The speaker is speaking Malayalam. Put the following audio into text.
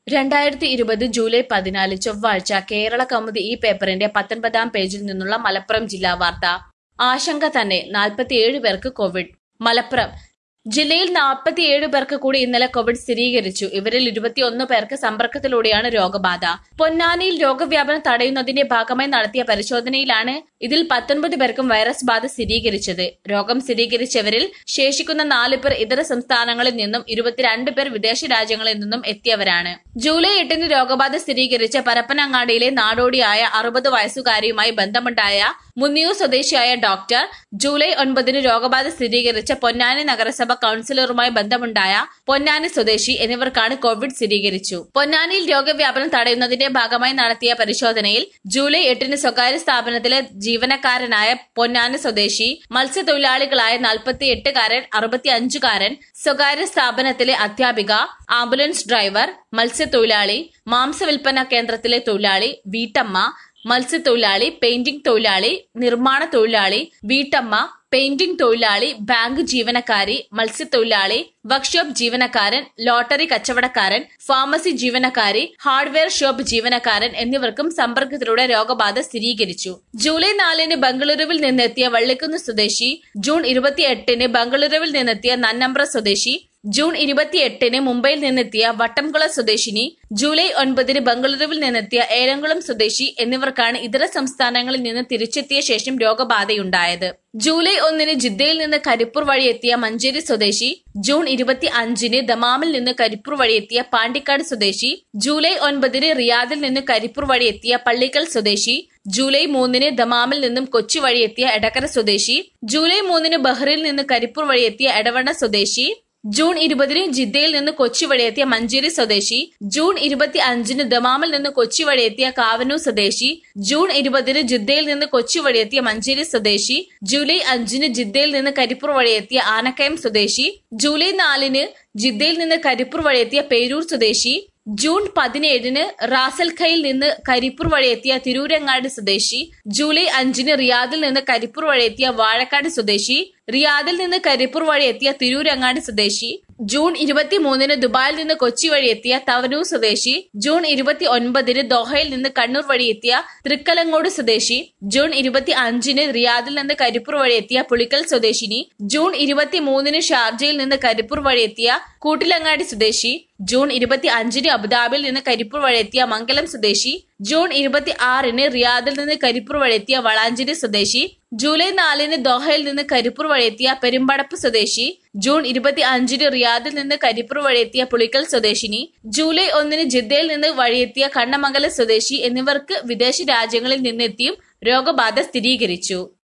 രണ്ടായിരത്തി ഇരുപത് ജൂലൈ പതിനാല് ചൊവ്വാഴ്ച കേരള കൗമുദി ഈ പേപ്പറിന്റെ പത്തൊൻപതാം പേജിൽ നിന്നുള്ള മലപ്പുറം ജില്ലാ വാർത്ത ആശങ്ക തന്നെ നാൽപ്പത്തിയേഴ് പേർക്ക് കോവിഡ് മലപ്പുറം ജില്ലയിൽ നാൽപ്പത്തിയേഴ് പേർക്ക് കൂടി ഇന്നലെ കോവിഡ് സ്ഥിരീകരിച്ചു ഇവരിൽ ഇരുപത്തിയൊന്ന് പേർക്ക് സമ്പർക്കത്തിലൂടെയാണ് രോഗബാധ പൊന്നാനിയിൽ രോഗവ്യാപനം തടയുന്നതിന്റെ ഭാഗമായി നടത്തിയ പരിശോധനയിലാണ് ഇതിൽ പത്തൊൻപത് പേർക്കും വൈറസ് ബാധ സ്ഥിരീകരിച്ചത് രോഗം സ്ഥിരീകരിച്ചവരിൽ ശേഷിക്കുന്ന നാല് പേർ ഇതര സംസ്ഥാനങ്ങളിൽ നിന്നും ഇരുപത്തിരണ്ട് പേർ വിദേശ രാജ്യങ്ങളിൽ നിന്നും എത്തിയവരാണ് ജൂലൈ എട്ടിന് രോഗബാധ സ്ഥിരീകരിച്ച പരപ്പനങ്ങാടിയിലെ നാടോടിയായ അറുപത് വയസ്സുകാരിയുമായി ബന്ധമുണ്ടായ മുന്നിയൂർ സ്വദേശിയായ ഡോക്ടർ ജൂലൈ ഒൻപതിന് രോഗബാധ സ്ഥിരീകരിച്ച പൊന്നാനി നഗരസഭ കൌൺസിലറുമായി ബന്ധമുണ്ടായ പൊന്നാനി സ്വദേശി എന്നിവർക്കാണ് കോവിഡ് സ്ഥിരീകരിച്ചു പൊന്നാനിയിൽ രോഗവ്യാപനം തടയുന്നതിന്റെ ഭാഗമായി നടത്തിയ പരിശോധനയിൽ ജൂലൈ എട്ടിന് സ്വകാര്യ സ്ഥാപനത്തിലെ ജീവനക്കാരനായ പൊന്നാനി സ്വദേശി മത്സ്യത്തൊഴിലാളികളായ നാൽപ്പത്തി എട്ടുകാരൻ അറുപത്തിയഞ്ചുകാരൻ സ്വകാര്യ സ്ഥാപനത്തിലെ അധ്യാപിക ആംബുലൻസ് ഡ്രൈവർ മത്സ്യത്തൊഴിലാളി മാംസവിൽപ്പന കേന്ദ്രത്തിലെ തൊഴിലാളി വീട്ടമ്മ മത്സ്യത്തൊഴിലാളി പെയിന്റിംഗ് തൊഴിലാളി നിർമ്മാണ തൊഴിലാളി വീട്ടമ്മ പെയിന്റിംഗ് തൊഴിലാളി ബാങ്ക് ജീവനക്കാരി മത്സ്യത്തൊഴിലാളി വർക്ക്ഷോപ്പ് ജീവനക്കാരൻ ലോട്ടറി കച്ചവടക്കാരൻ ഫാർമസി ജീവനക്കാരി ഹാർഡ്വെയർ ഷോപ്പ് ജീവനക്കാരൻ എന്നിവർക്കും സമ്പർക്കത്തിലൂടെ രോഗബാധ സ്ഥിരീകരിച്ചു ജൂലൈ നാലിന് ബംഗളൂരുവിൽ നിന്നെത്തിയ വള്ളിക്കുന്ന് സ്വദേശി ജൂൺ ഇരുപത്തിയെട്ടിന് ബംഗളൂരുവിൽ നിന്നെത്തിയ നന്നമ്പ്ര സ്വദേശി ജൂൺ ഇരുപത്തിയെട്ടിന് മുംബൈയിൽ നിന്നെത്തിയ വട്ടംകുളം സ്വദേശിനി ജൂലൈ ഒൻപതിന് ബംഗളൂരുവിൽ നിന്നെത്തിയ ഏലംകുളം സ്വദേശി എന്നിവർക്കാണ് ഇതര സംസ്ഥാനങ്ങളിൽ നിന്ന് തിരിച്ചെത്തിയ ശേഷം രോഗബാധയുണ്ടായത് ജൂലൈ ഒന്നിന് ജിദ്ദയിൽ നിന്ന് കരിപ്പൂർ വഴി എത്തിയ മഞ്ചേരി സ്വദേശി ജൂൺ ഇരുപത്തി അഞ്ചിന് ദമാമിൽ നിന്ന് കരിപ്പൂർ വഴി എത്തിയ പാണ്ടിക്കാട് സ്വദേശി ജൂലൈ ഒൻപതിന് റിയാദിൽ നിന്ന് കരിപ്പൂർ വഴി എത്തിയ പള്ളിക്കൽ സ്വദേശി ജൂലൈ മൂന്നിന് ദമാമിൽ നിന്നും കൊച്ചി വഴി എത്തിയ എടക്കര സ്വദേശി ജൂലൈ മൂന്നിന് ബഹ്റിൽ നിന്ന് കരിപ്പൂർ വഴി എത്തിയ എടവണ്ണ സ്വദേശി ജൂൺ ഇരുപതിന് ജിദ്ദയിൽ നിന്ന് കൊച്ചി വഴി എത്തിയ മഞ്ചേരി സ്വദേശി ജൂൺ ഇരുപത്തി അഞ്ചിന് ദമാമിൽ നിന്ന് കൊച്ചി വഴി എത്തിയ കാവനൂർ സ്വദേശി ജൂൺ ഇരുപതിന് ജിദ്ദയിൽ നിന്ന് കൊച്ചി വഴി എത്തിയ മഞ്ചേരി സ്വദേശി ജൂലൈ അഞ്ചിന് ജിദ്ദയിൽ നിന്ന് കരിപ്പൂർ വഴി എത്തിയ ആനക്കയം സ്വദേശി ജൂലൈ നാലിന് ജിദ്ദയിൽ നിന്ന് കരിപ്പൂർ വഴി എത്തിയ പേരൂർ സ്വദേശി ജൂൺ പതിനേഴിന് റാസൽഖയിൽ നിന്ന് കരിപ്പൂർ വഴി എത്തിയ തിരൂരങ്ങാട് സ്വദേശി ജൂലൈ അഞ്ചിന് റിയാദിൽ നിന്ന് കരിപ്പൂർ വഴി എത്തിയ വാഴക്കാട് സ്വദേശി റിയാദിൽ നിന്ന് കരിപ്പൂർ വഴി എത്തിയ തിരൂരങ്ങാടി സ്വദേശി ജൂൺ ഇരുപത്തിമൂന്നിന് ദുബായിൽ നിന്ന് കൊച്ചി വഴി എത്തിയ തവനൂർ സ്വദേശി ജൂൺ ഇരുപത്തി ഒൻപതിന് ദോഹയിൽ നിന്ന് കണ്ണൂർ വഴി എത്തിയ തൃക്കലങ്ങോട് സ്വദേശി ജൂൺ ഇരുപത്തി അഞ്ചിന് റിയാദിൽ നിന്ന് കരിപ്പൂർ വഴി എത്തിയ പുളിക്കൽ സ്വദേശിനി ജൂൺ ഇരുപത്തി മൂന്നിന് ഷാർജയിൽ നിന്ന് കരിപ്പൂർ വഴി എത്തിയ കൂട്ടിലങ്ങാടി സ്വദേശി ജൂൺ ഇരുപത്തി അഞ്ചിന് അബുദാബിയിൽ നിന്ന് കരിപ്പൂർ വഴി എത്തിയ മംഗലം സ്വദേശി ജൂൺ ഇരുപത്തി ആറിന് റിയാദിൽ നിന്ന് കരിപ്പൂർ വഴി എത്തിയ വളാഞ്ചേരി സ്വദേശി ജൂലൈ നാലിന് ദോഹയിൽ നിന്ന് കരിപ്പൂർ വഴിയെത്തിയ പെരുമ്പടപ്പ് സ്വദേശി ജൂൺ ഇരുപത്തി അഞ്ചിന് റിയാദിൽ നിന്ന് കരിപ്പൂർ വഴിയെത്തിയ പുളിക്കൽ സ്വദേശിനി ജൂലൈ ഒന്നിന് ജിദ്ദയിൽ നിന്ന് വഴിയെത്തിയ കണ്ണമംഗലം സ്വദേശി എന്നിവർക്ക് വിദേശ രാജ്യങ്ങളിൽ നിന്നെത്തിയും രോഗബാധ സ്ഥിരീകരിച്ചു